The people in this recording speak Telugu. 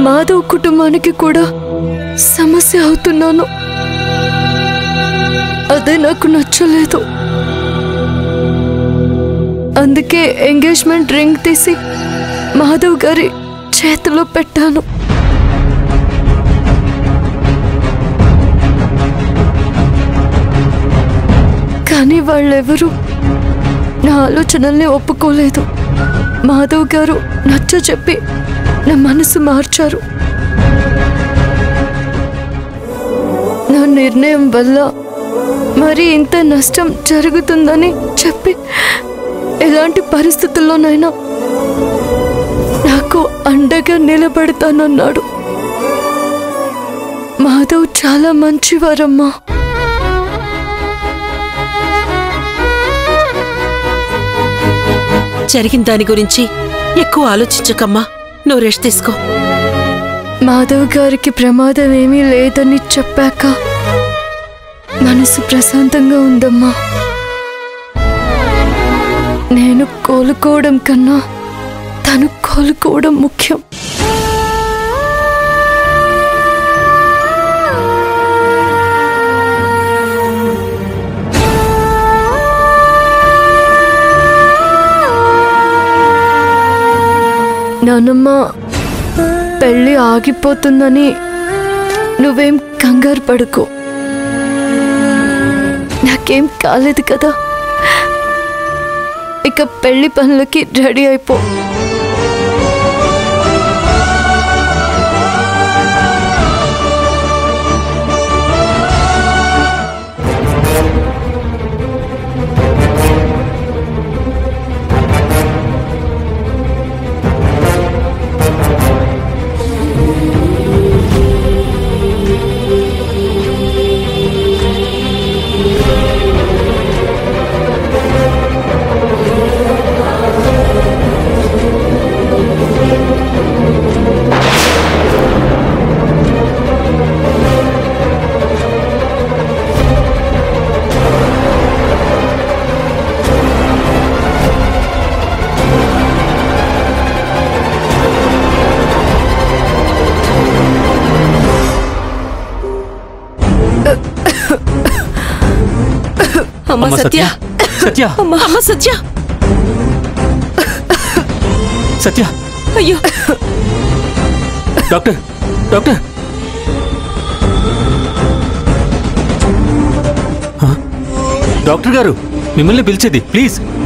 మాధవ్ కుటుంబానికి కూడా సమస్య అవుతున్నాను అదే నాకు నచ్చలేదు అందుకే ఎంగేజ్మెంట్ రింగ్ తీసి మాధవ్ గారి చేతిలో పెట్టాను కానీ వాళ్ళెవరూ నా ఆలోచనల్ని ఒప్పుకోలేదు మాధవ్ గారు నచ్చ చెప్పి నా మనసు మార్చారు నా నిర్ణయం వల్ల మరి ఇంత నష్టం జరుగుతుందని చెప్పి ఎలాంటి పరిస్థితుల్లోనైనా నాకు అండగా నిలబడతానన్నాడు మాధవ్ చాలా మంచివారమ్మా జరిగిన దాని గురించి ఎక్కువ ఆలోచించకమ్మా నువ్వు రెస్ట్ తీసుకో మాధవ్ గారికి ప్రమాదం ఏమీ లేదని చెప్పాక మనసు ప్రశాంతంగా ఉందమ్మా నేను కోలుకోవడం కన్నా తను కోలుకోవడం ముఖ్యం నానమ్మ పెళ్ళి ఆగిపోతుందని నువ్వేం కంగారు పడుకో నాకేం కాలేదు కదా ఇక పెళ్లి పనులకి రెడీ అయిపో అమ్మ అమ్మ సత్య సత్య సత్య అమ్మ అమ్మ సత్య సత్య అయ్యో డాక్టర్ డాక్టర్ ఆ? డాక్టర్ గారు మిమ్మల్ని పిలిచేది ప్లీజ్